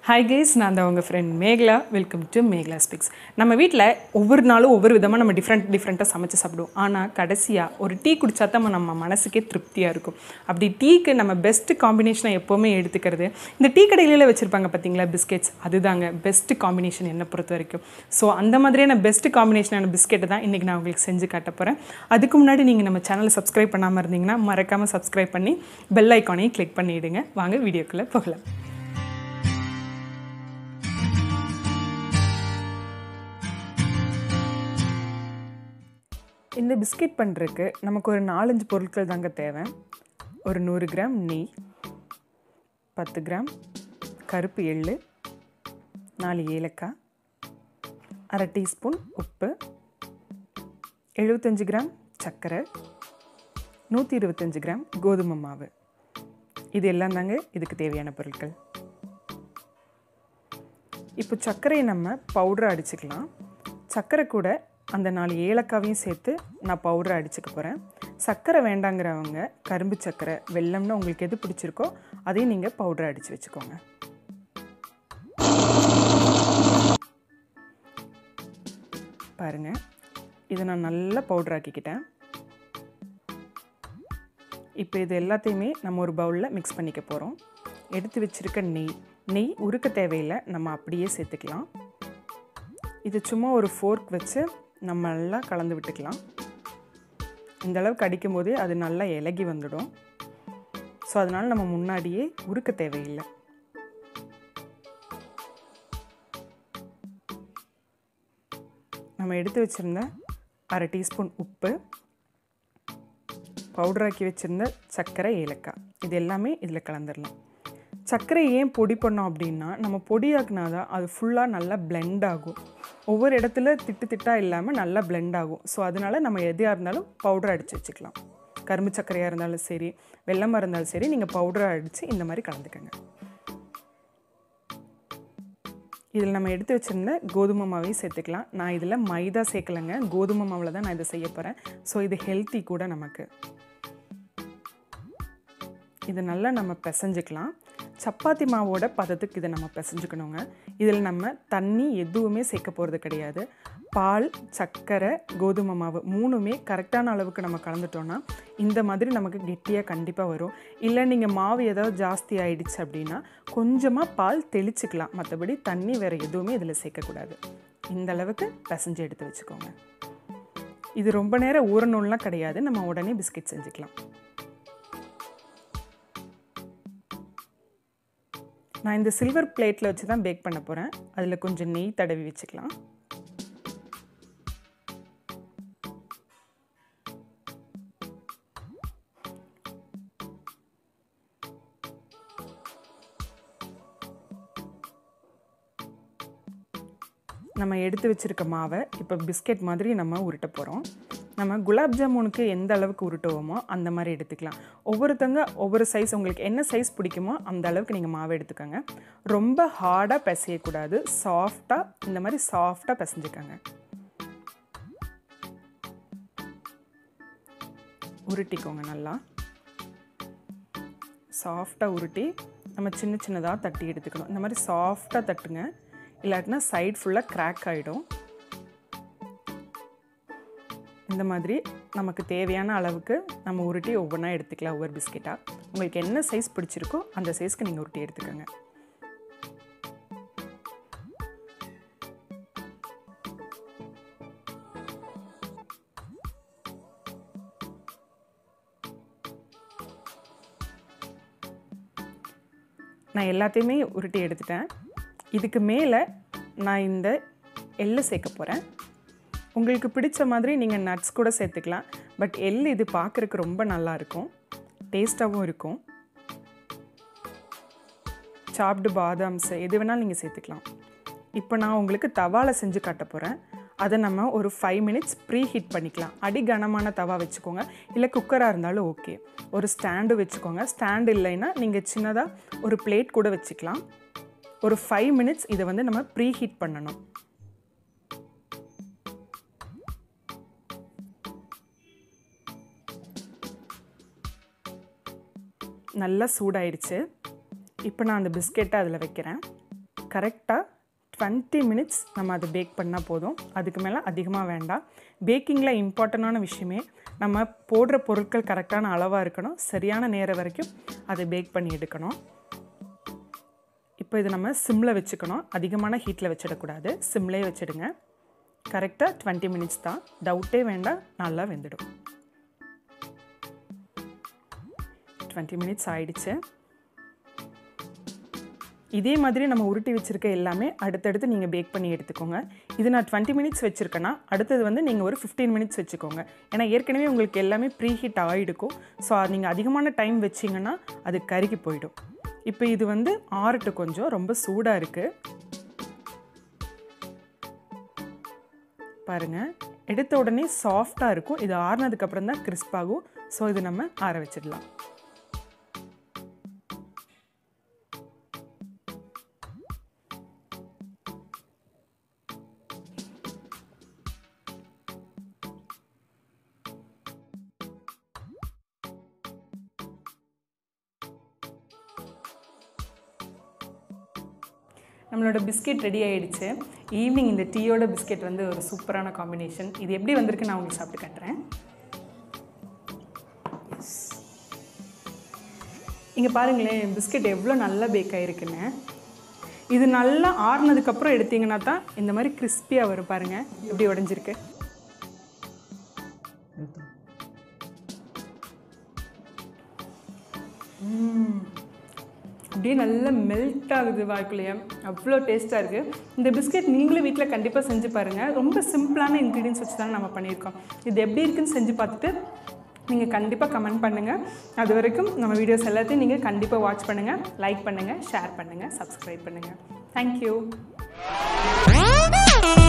hi guys நான் தான் உங்கள் friend Megala welcome to Megala speaks நம்ம வீட்டில் ஒவ்வொரு நாளும் ஒவ்வொரு விதமாக நம்ம டிஃப்ரெண்ட் டிஃப்ரெண்ட்டாக சமைச்சு சாப்பிடுவோம் ஆனால் கடைசியாக ஒரு டீ குடிச்சா தான் நம்ம மனசுக்கே திருப்தியாக இருக்கும் அப்படி டீக்கு நம்ம பெஸ்ட் காம்பினேஷனை எப்போவுமே எடுத்துக்கிறது இந்த டீ கடைகளில் வச்சுருப்பாங்க பார்த்தீங்களா பிஸ்கெட்ஸ் அதுதாங்க பெஸ்ட் காம்பினேஷன் என்னை பொறுத்த வரைக்கும் ஸோ அந்த மாதிரியான பெஸ்ட் காம்பினேஷனான பிஸ்கெட்டை தான் இன்றைக்கி நான் உங்களுக்கு செஞ்சு காட்ட போகிறேன் அதுக்கு முன்னாடி நீங்கள் நம்ம சேனலை சப்ஸ்கிரைப் பண்ணாமல் இருந்தீங்கன்னா மறக்காமல் சப்ஸ்கிரைப் பண்ணி பெல் ஐக்கானையும் கிளிக் பண்ணிவிடுங்க வாங்க வீடியோக்குள்ளே போகலாம் இந்த பிஸ்கெட் பண்ணுறதுக்கு நமக்கு ஒரு நாலஞ்சு பொருட்கள் தாங்க தேவை ஒரு நூறு கிராம் நெய் பத்து கிராம் கருப்பு எள்ளு நாலு ஏலக்காய் அரை டீஸ்பூன் உப்பு எழுபத்தஞ்சு கிராம் சர்க்கரை நூற்றி இருபத்தஞ்சு கிராம் கோதுமை மாவு இது எல்லாம் தாங்க இதுக்கு தேவையான பொருட்கள் இப்போ சர்க்கரையை நம்ம பவுடரை அடிச்சுக்கலாம் சர்க்கரை கூட அந்த நாலு ஏலக்காவையும் சேர்த்து நான் பவுடரை அடிச்சுக்க போகிறேன் சர்க்கரை வேண்டாங்கிறவங்க கரும்பு சர்க்கரை வெல்லம்னு உங்களுக்கு எது பிடிச்சிருக்கோ அதையும் நீங்கள் பவுடரை அடித்து வச்சுக்கோங்க பாருங்கள் இதை நான் நல்லா பவுடர் ஆக்கிக்கிட்டேன் இப்போ இது எல்லாத்தையுமே நம்ம ஒரு பவுலில் மிக்ஸ் பண்ணிக்க போகிறோம் எடுத்து வச்சுருக்க நெய் நெய் உருக்க தேவையில்லை நம்ம அப்படியே சேர்த்துக்கலாம் இது சும்மா ஒரு ஃபோர்க் வச்சு நம்ம நல்லா கலந்து விட்டுக்கலாம் இந்த அளவுக்கு அடிக்கும் போதே அது நல்லா இலகி வந்துடும் ஸோ அதனால் நம்ம முன்னாடியே உருக்க தேவையில்லை நம்ம எடுத்து வச்சுருந்த அரை டீஸ்பூன் உப்பு பவுடராக்கி வச்சுருந்த சர்க்கரை ஏலக்காய் இது எல்லாமே இதில் கலந்துடலாம் சர்க்கரை ஏன் பொடி பண்ணோம் அப்படின்னா நம்ம பொடியாக்குனா தான் அது ஃபுல்லாக நல்லா பிளெண்ட் ஆகும் ஒவ்வொரு இடத்துல திட்டு திட்டாக இல்லாமல் நல்லா பிளெண்ட் ஆகும் ஸோ அதனால் நம்ம எதையாக இருந்தாலும் பவுடர் அடித்து வச்சுக்கலாம் கரும்பு சர்க்கரையாக இருந்தாலும் சரி வெள்ளமாக இருந்தாலும் சரி நீங்கள் பவுடரை அடித்து இந்த மாதிரி கலந்துக்கங்க இதில் நம்ம எடுத்து வச்சுருந்த கோதுமை மாவையும் சேர்த்துக்கலாம் நான் இதில் மைதா சேர்க்கலைங்க கோதுமை மாவில் தான் நான் இதை செய்ய போகிறேன் ஸோ இது ஹெல்த்தி கூட நமக்கு இதை நல்லா நம்ம பிசைஞ்சிக்கலாம் சப்பாத்தி மாவோட பதத்துக்கு இதை நம்ம பிசைஞ்சுக்கணுங்க இதில் நம்ம தண்ணி எதுவுமே சேர்க்க போகிறது கிடையாது பால் சர்க்கரை கோதுமை மாவு மூணுமே கரெக்டான அளவுக்கு நம்ம கலந்துட்டோன்னா இந்த மாதிரி நமக்கு கெட்டியாக கண்டிப்பாக வரும் இல்லை நீங்கள் மாவு ஏதாவது ஜாஸ்தி ஆயிடுச்சு அப்படின்னா கொஞ்சமாக பால் தெளிச்சுக்கலாம் மற்றபடி தண்ணி வேறு எதுவுமே இதில் சேர்க்கக்கூடாது இந்த அளவுக்கு பிசைஞ்சு எடுத்து வச்சுக்கோங்க இது ரொம்ப நேரம் ஊறணும்லாம் கிடையாது நம்ம உடனே பிஸ்கெட் செஞ்சுக்கலாம் நான் இந்த சில்வர் பிளேட்டில் வச்சு தான் பேக் பண்ண போகிறேன் அதில் கொஞ்சம் நெய் தடவி வச்சுக்கலாம் நம்ம எடுத்து வச்சுருக்க மாவை இப்போ பிஸ்கெட் மாதிரி நம்ம உருட்ட போகிறோம் நம்ம குலாப் ஜாமுனுக்கு எந்த அளவுக்கு உருட்டுவோமோ அந்த மாதிரி எடுத்துக்கலாம் ஒவ்வொருத்தங்க ஒவ்வொரு சைஸ் உங்களுக்கு என்ன சைஸ் பிடிக்குமோ அந்த அளவுக்கு நீங்கள் மாவை எடுத்துக்கோங்க ரொம்ப ஹார்டாக பிசையக்கூடாது சாஃப்டாக இந்த மாதிரி சாஃப்டாக பிசைஞ்சுக்கோங்க உருட்டிக்கோங்க நல்லா சாஃப்டாக உருட்டி நம்ம சின்ன சின்னதாக தட்டி எடுத்துக்கணும் இந்த மாதிரி சாஃப்டாக தட்டுங்க இல்லாட்டினா சைடு ஃபுல்லாக கிராக் ஆகிடும் இந்த மாதிரி நமக்கு தேவையான அளவுக்கு நம்ம உருட்டி ஒவ்வொன்றா எடுத்துக்கலாம் ஒவ்வொரு பிஸ்கெட்டாக உங்களுக்கு என்ன சைஸ் பிடிச்சிருக்கோ அந்த சைஸ்க்கு நீங்கள் உருட்டி எடுத்துக்கோங்க நான் எல்லாத்தையுமே உருட்டி எடுத்துட்டேன் இதுக்கு மேலே நான் இந்த எள்ளு சேர்க்க போகிறேன் உங்களுக்கு பிடிச்ச மாதிரி நீங்கள் நட்ஸ் கூட சேர்த்துக்கலாம் பட் எள் இது பார்க்குறக்கு ரொம்ப நல்லா இருக்கும் டேஸ்ட்டாகவும் இருக்கும் சாப்டு பாதாம்ஸ் எது வேணாலும் நீங்கள் சேர்த்துக்கலாம் இப்போ நான் உங்களுக்கு தவாவில் செஞ்சு காட்ட போகிறேன் அதை நம்ம ஒரு ஃபைவ் மினிட்ஸ் ப்ரீ ஹீட் பண்ணிக்கலாம் அடி கனமான தவா வச்சுக்கோங்க இல்லை குக்கராக இருந்தாலும் ஓகே ஒரு ஸ்டாண்டு வச்சுக்கோங்க ஸ்டாண்டு இல்லைன்னா நீங்கள் சின்னதாக ஒரு பிளேட் கூட வச்சுக்கலாம் ஒரு ஃபைவ் மினிட்ஸ் இதை வந்து நம்ம ப்ரீ ஹீட் பண்ணணும் நல்லா சூடாயிடுச்சு இப்போ நான் அந்த பிஸ்கெட்டை அதில் வைக்கிறேன் கரெக்டாக டுவெண்ட்டி மினிட்ஸ் நம்ம அதை பேக் பண்ணால் போதும் அதுக்கு மேலே அதிகமாக வேண்டாம் பேக்கிங்கில் இம்பார்ட்டண்டான விஷயமே நம்ம போடுற பொருட்கள் கரெக்டான அளவாக இருக்கணும் சரியான நேரம் வரைக்கும் அதை பேக் பண்ணி எடுக்கணும் இப்போ இது நம்ம சிம்மில் வச்சுக்கணும் அதிகமான ஹீட்டில் வச்சிடக்கூடாது சிம்லேயே வச்சிடுங்க கரெக்டாக டுவெண்ட்டி மினிட்ஸ் தான் டவுட்டே வேண்டாம் நல்லா வெந்துடும் டுவெண்ட்டி மினிட்ஸ் ஆயிடுச்சு இதே மாதிரி நம்ம உருட்டி வச்சுருக்க எல்லாமே அடுத்தடுத்து நீங்கள் பேக் பண்ணி எடுத்துக்கோங்க இது நான் டுவெண்ட்டி மினிட்ஸ் வச்சுருக்கேன்னா அடுத்தது வந்து நீங்கள் ஒரு ஃபிஃப்டீன் மினிட்ஸ் வச்சுக்கோங்க ஏன்னா ஏற்கனவே உங்களுக்கு எல்லாமே ப்ரீ ஹீட் ஆகிடுக்கும் ஸோ நீங்கள் அதிகமான டைம் வச்சிங்கன்னா அது கருகி போயிடும் இப்போ இது வந்து ஆறட்டு கொஞ்சம் ரொம்ப சூடாக இருக்குது பாருங்கள் எடுத்த உடனே சாஃப்டாக இருக்கும் இது ஆறுனதுக்கப்புறம் தான் கிறிஸ்பாகும் ஸோ இது நம்ம ஆற வச்சிடலாம் நம்மளோட பிஸ்கெட் ரெடி ஆயிடுச்சு ஈவினிங் இந்த டீயோட பிஸ்கெட் வந்து ஒரு சூப்பரான காம்பினேஷன் இது எப்படி வந்திருக்கு நான் உங்களுக்கு சாப்பிட்டு காட்டுறேன் இங்கே பாருங்களேன் பிஸ்கெட் எவ்வளோ நல்லா பேக் ஆகிருக்குன்னு இது நல்லா ஆறுனதுக்கப்புறம் எடுத்தீங்கன்னா தான் இந்த மாதிரி கிறிஸ்பியாக வரும் பாருங்கள் எப்படி உடஞ்சிருக்கு அப்படியே நல்லா மெல்ட் ஆகுது வாய்க்குள்ளேயே அவ்வளோ டேஸ்ட்டாக இருக்குது இந்த பிஸ்கெட் நீங்களும் வீட்டில் கண்டிப்பாக செஞ்சு பாருங்கள் ரொம்ப சிம்பிளான இன்க்ரீடியன்ஸ் வச்சு தானே நம்ம பண்ணியிருக்கோம் இது எப்படி இருக்குன்னு செஞ்சு பார்த்துட்டு நீங்கள் கண்டிப்பாக கமெண்ட் பண்ணுங்கள் அது வரைக்கும் நம்ம வீடியோஸ் எல்லாத்தையும் நீங்கள் கண்டிப்பாக வாட்ச் பண்ணுங்கள் லைக் பண்ணுங்கள் ஷேர் பண்ணுங்கள் சப்ஸ்கிரைப் பண்ணுங்கள் தேங்க்யூ